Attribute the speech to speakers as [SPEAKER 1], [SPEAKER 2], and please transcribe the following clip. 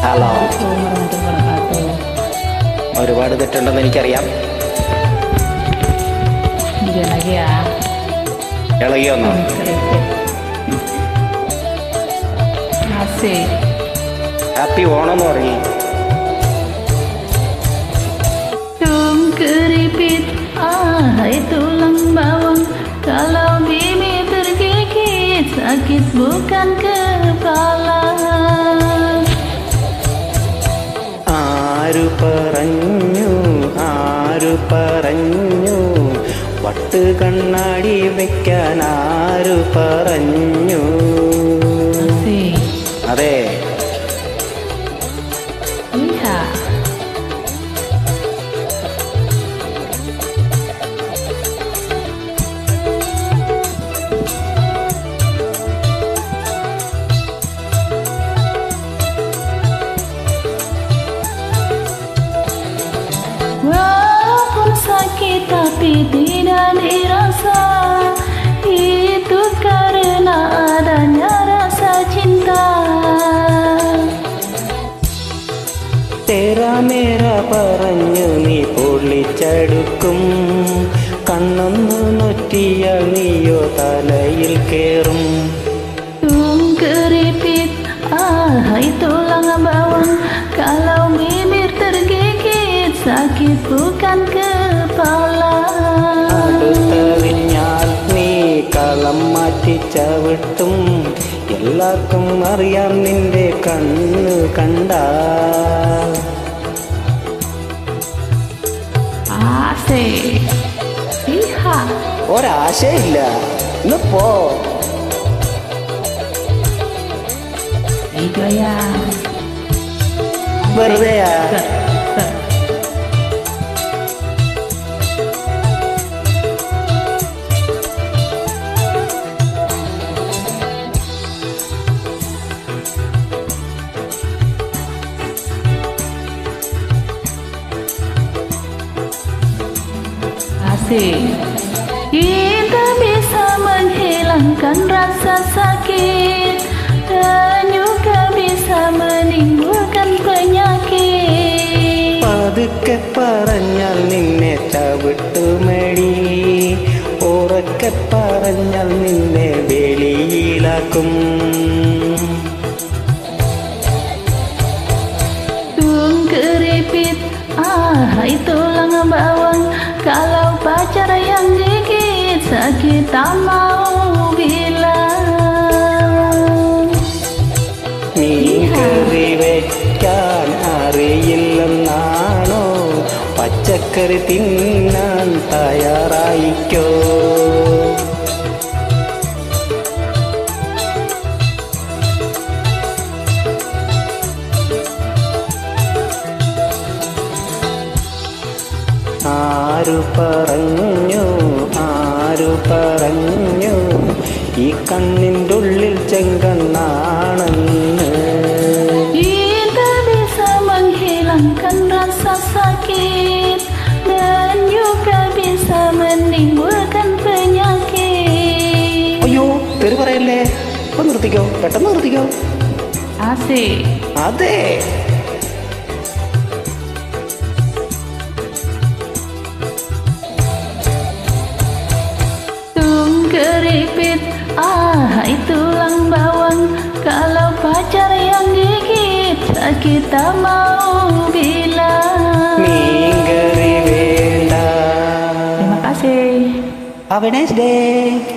[SPEAKER 1] Hello
[SPEAKER 2] warahmatullahi wabarakatuh.
[SPEAKER 1] ഒരുപാട് തെറ്റുണ്ടെന്ന് എനിക്കറിയാം
[SPEAKER 2] Juga lagi ya.
[SPEAKER 1] ഇളകി വന്നോ
[SPEAKER 2] Keripik. Asik.
[SPEAKER 1] ഹാപ്പി ഓണം എന്ന് പറഞ്ഞു
[SPEAKER 2] Tum keripit, ahai tulang bawang. Kalau bimi tergigit, sakit bukan kepala.
[SPEAKER 1] ആരു പറഞ്ഞു ആരു പറഞ്ഞു വട്ട് കണ്ണാടി വെക്കാൻ ആരു പറഞ്ഞു
[SPEAKER 2] Asik.
[SPEAKER 1] അതെ
[SPEAKER 2] Iya. Walaupun sakit tapi tidak dirasa Itu karena adanya rasa cinta
[SPEAKER 1] തേരാ മേര പറഞ്ഞു നീ പൊള്ളിച്ചടുക്കും കണ്ണൊന്നു നൊറ്റിയാൽ നീയോ തലയിൽ കേറും
[SPEAKER 2] Tung keripit, ahai tulang bawang Kalau bibir tergigit, sakit bukan kepala
[SPEAKER 1] അടുത്തറിഞ്ഞാൽ നീ കളം മാറ്റി ചവിട്ടും എല്ലാവർക്കും അറിയാം നിന്റെ കണ്ണ് കണ്ട
[SPEAKER 2] Asik Iya
[SPEAKER 1] ഒരാശയില്ല ഇന്ന് പോ
[SPEAKER 2] Itu ya
[SPEAKER 1] വെറുതെയാ
[SPEAKER 2] Asik Kita bisa menghilangkan rasa sakit Dan juga bisa menimbulkan penyakit
[SPEAKER 1] പതുക്കെ പറഞ്ഞാൽ നിന്നെ ചവിട്ടുമടി ഉറക്കെ പറഞ്ഞാൽ നിന്നെ വെളിയിലാക്കും
[SPEAKER 2] Tung keripit, ahai tulang bawang Kalau pacar yang gigit sakit tak mau bilang
[SPEAKER 1] മീൻകറി വെക്കാൻ അറിയില്ലെന്നാണോ പച്ചക്കറി തിന്നാൻ തയ്യാറായിക്കോ ആരു പറഞ്ഞു ആരു പറഞ്ഞു ഈ കണ്ണിൻ്റെ ഉള്ളിൽ ചെങ്കണ്ണാണെന്ന്
[SPEAKER 2] Kita bisa menghilangkan rasa sakit Dan juga bisa menimbulkan penyakit
[SPEAKER 1] അയ്യോ തെറി പറയല്ലേ ഇപ്പൊ നിർത്തിക്കോ പെട്ടെന്ന് നിർത്തിക്കോ
[SPEAKER 2] Asik
[SPEAKER 1] അതെ
[SPEAKER 2] Tung keripit, ahai tulang bawang Kalau pacar yang gigit sakit tak mau bilang
[SPEAKER 1] മീൻകറി വേണ്ട
[SPEAKER 2] Terima kasih
[SPEAKER 1] Have a nice day.